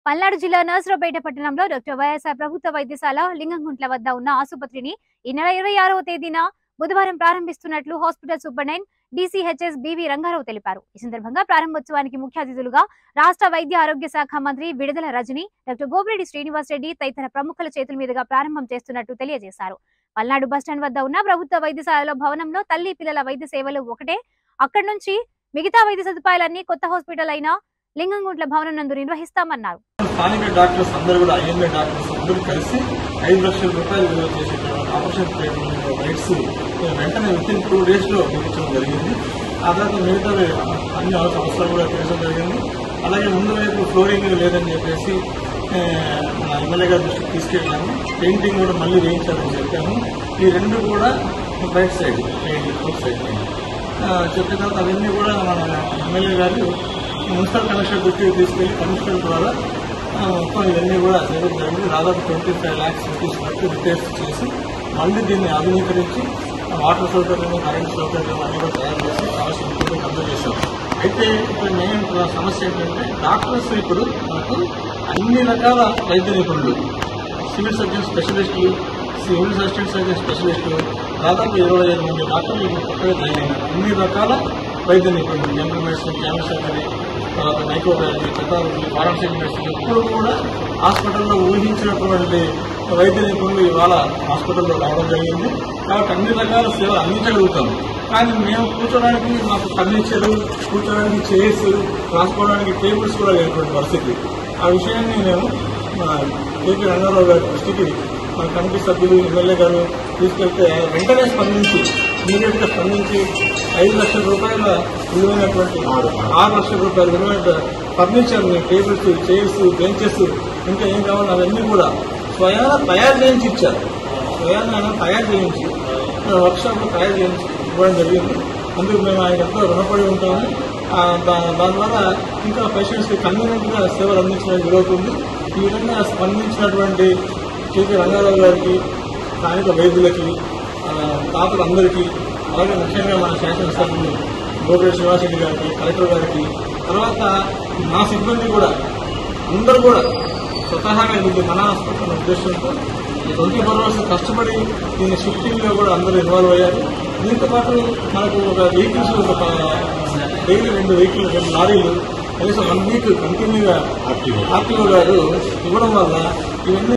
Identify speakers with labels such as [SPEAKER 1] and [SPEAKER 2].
[SPEAKER 1] పల్నాడు జిల్లా నర్సరావుపేట పట్టణంలో doctor YSR ప్రభుత్వ వైద్యశాల లింగంగుంట్ల వద్ద ఉన్న ఆసుపత్రిని ఈ నెల ఇరవై ఆరవ తేదీన బుధవారం ప్రారంభిస్తున్నట్లు hospital superintendent DCHS BV Rangarao తెలిపారు ఈ సందర్భంగా ప్రారంభోత్సవానికి ముఖ్య అతిథులుగా రాష్ట్ర వైద్య ఆరోగ్య శాఖ మంత్రి విడుదల రజని డాక్టర్ గోపిరెడ్డి శ్రీనివాస్ రెడ్డి తదితర ప్రముఖుల చేతుల మీదుగా ప్రారంభం చేస్తున్నట్టు తెలియజేశారు పల్నాడు బస్టాండ్ వద్ద ఉన్న ప్రభుత్వ వైద్యశాలలో భవనంలో తల్లి పిల్లల వైద్య సేవలు ఒకటే అక్కడి నుంచి మిగతా వైద్య సదుపాయాలన్నీ కొత్త హాస్పిటల్ అయిన లింగంగుంట్ల భవనం నందు నిర్వహిస్తామన్నారు
[SPEAKER 2] స్థానిక డాక్టర్స్ అందరూ కూడా ఐఎంఏ డాక్టర్స్ అందరూ కలిసి ఐదు లక్షల రూపాయలు విలువ చేసేటువంటి ఆపరేషన్ ట్రీట్మెంట్ రైట్స్ వెంటనే విత్ ఇన్ టూ డేస్ లో ఇప్పించడం జరిగింది ఆ తర్వాత మిగతా అన్ని అవసరాలు కూడా తీర్చడం జరిగింది అలాగే ముందు వైపు ఫ్లోరింగ్ లేదని చెప్పేసి ఆ, మన ఎమ్మెల్యే గారి దృష్టికి తీసుకెళ్ళాము పెయింటింగ్ కూడా మళ్ళీ వేయించాలని చెప్పాము ఈ రెండు కూడా రైట్ సైడ్ ఫోర్త్ సైడ్ ఆ, చెప్పిన తర్వాత అవన్నీ కూడా మన ఎమ్మెల్యే గారు మున్సిపల్ కమిషనర్ దృష్టికి తీసుకెళ్లి కమిషనర్ ద్వారా ఆ, మొత్తం ఇవన్నీ కూడా చేయడం జరిగింది దాదాపు ట్వంటీ ఫైవ్ ల్యాక్స్ రూపీస్ వరకు రిపేర్స్ చేసి మళ్ళీ దీన్ని ఆధునీకరించి ఆ, వాటర్ సౌకర్యం కరెంట్ సౌకర్యం అన్ని కూడా తయారు చేసి సమస్య ఇంప్రూవ్మెంట్ అందజేశాం అయితే ఇప్పుడు మెయిన్ సమస్య ఏంటంటే డాక్టర్స్ ఇప్పుడు మనకు అన్ని రకాల వైద్య నిపుణులు సివిల్ సర్జన్ స్పెషలిస్టులు సివిల్ అసిస్టెంట్ సర్జన్ స్పెషలిస్టులు దాదాపు ఇరవై ఐదు మంది డాక్టర్లు ఇప్పుడు కొత్తగా జాయిన్ అయినారు అన్ని రకాల వైద్య నిపుణులు జనరల్ మెడిసిన్ క్యాన్సర్ సర్జరీ తర్వాత మైక్రోబయాలజీ పెథాలజీ ఫారెన్సిక్ మెడిసిన్ ఎప్పుడు కూడా హాస్పిటల్లో ఊహించినటువంటి వైద్య నిపుణులు ఇవాళ హాస్పిటల్లో రావడం జరిగింది కాబట్టి అన్ని రకాల సేవలు అందించగలుగుతాం కానీ మేము కూర్చోడానికి మాకు ఫర్నిచర్ కూర్చోడానికి చైర్స్ రాసుకోవడానికి టేబుల్స్ కూడా లేనటువంటి పరిస్థితి ఆ విషయాన్ని నేను మన కేపీ రంగారావు గారి దృష్టికి మన కమిటీ సభ్యులు ఎమ్మెల్యే గారు తీసుకెళ్తే వెంటనే స్పందించి ఇమీడియట్ గా స్పందించి ఐదు లక్షల రూపాయల విలువైనటువంటి ఆరు లక్షల రూపాయల విలువైన ఫర్నిచర్ టేబుల్స్ చైర్స్ బెంచెస్ ఇంకా ఏం కావాలో అవన్నీ కూడా స్వయాన తయారు చేయించి ఇచ్చారు స్వయాన ఆయన తయారు చేయించి వర్క్షాప్ లో తయారు చేయించి ఇవ్వడం జరిగింది అందుకు మేము ఆయన ఎంతో రుణపడి ఉంటాము ఆ, దా- దాని ద్వారా ఇంకా పేషెంట్స్ కి కన్వీనియంట్ గా సేవలు అందించడం జరుగుతుంది ఈ విధంగా స్పందించినటువంటి కేపీ రంగారావు గారికి స్థానిక వైద్యులకి ఆ, తాతలందరికీ అలాగే ముఖ్యంగా మన శాసనసభ్యులు గోపిరెడ్డి శ్రీనివాసరెడ్డి గారికి కలెక్టర్ గారికి తర్వాత మా సిబ్బంది కూడా అందరూ కూడా స్వతహాగా ఇది మన హాస్పిటల్ అనే ఉద్దేశంతో ఈ ట్వంటీ ఫోర్ అవర్స్ కష్టపడి దీన్ని షిఫ్టింగ్ లో కూడా అందరూ ఇన్వాల్వ్ అయ్యారు దీంతో పాటు మనకు ఒక వెహికల్స్ ఒక డైలీ రెండు వెహికల్ రెండు లారీలు కనీసం వన్ వీక్ కంటిన్యూగా ఆర్టీఓ గారు ఇవ్వడం వల్ల ఇవన్నీ